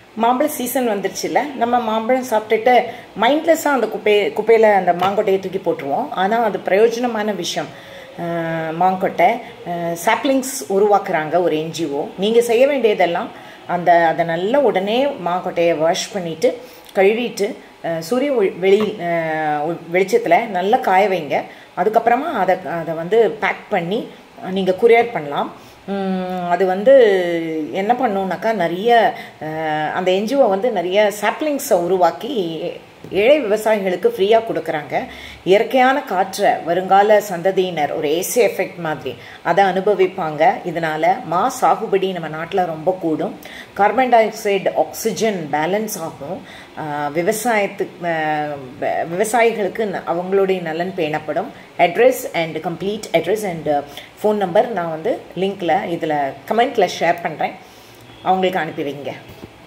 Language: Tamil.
மாம்பழ சீசன் வந்துருச்சுல்ல நம்ம மாம்பழம் சாப்பிட்டுட்டு மைண்ட்லெஸ்ஸாக அந்த குப்பை குப்பையில் அந்த மாங்கொட்டையை தூக்கி போட்டுருவோம் ஆனால் அது பிரயோஜனமான விஷயம் அஹ், மாங்கொட்டை சாப்ளிங்ஸ் உருவாக்குறாங்க ஒரு என்ஜிஓ நீங்கள் செய்ய வேண்டியதெல்லாம் அந்த அதை நல்லா உடனே மாங்கொட்டையை வாஷ் பண்ணிவிட்டு கழுவிட்டு அஹ், சூரிய ஒளி- வெளி வெளிச்சத்தில் நல்லா காய வைங்க அதுக்கப்புறமா அதை அதை வந்து பேக் பண்ணி நீங்கள் குரியர் பண்ணலாம் உம், அது வந்து என்ன பண்ணுனாக்கா நிறைய அஹ், அந்த என்ஜிஓ வந்து நிறைய சாப்ளிங்ஸை உருவாக்கி ஏழை விவசாயிகளுக்கு ஃப்ரீயாக கொடுக்குறாங்க இயற்கையான காற்றை வருங்கால சந்ததியினர் ஒரு ஏசி எஃபெக்ட் மாதிரி அதை அனுபவிப்பாங்க இதனால மா சாகுபடி நம்ம நாட்டில் ரொம்ப கூடும் carbon dioxide oxygen balance ஆகும் ஆஹ் விவசாயத்துக்கு ஆஹ் வ- விவசாயிகளுக்கு ந- அவங்களுடைய நலன் பேணப்படும் address and complete address and phone number நான் வந்து லிங்க்கில் இதில் கமெண்ட்டில் ஷேர் பண்ணுறேன் அவங்களுக்கு அனுப்பி வைங்க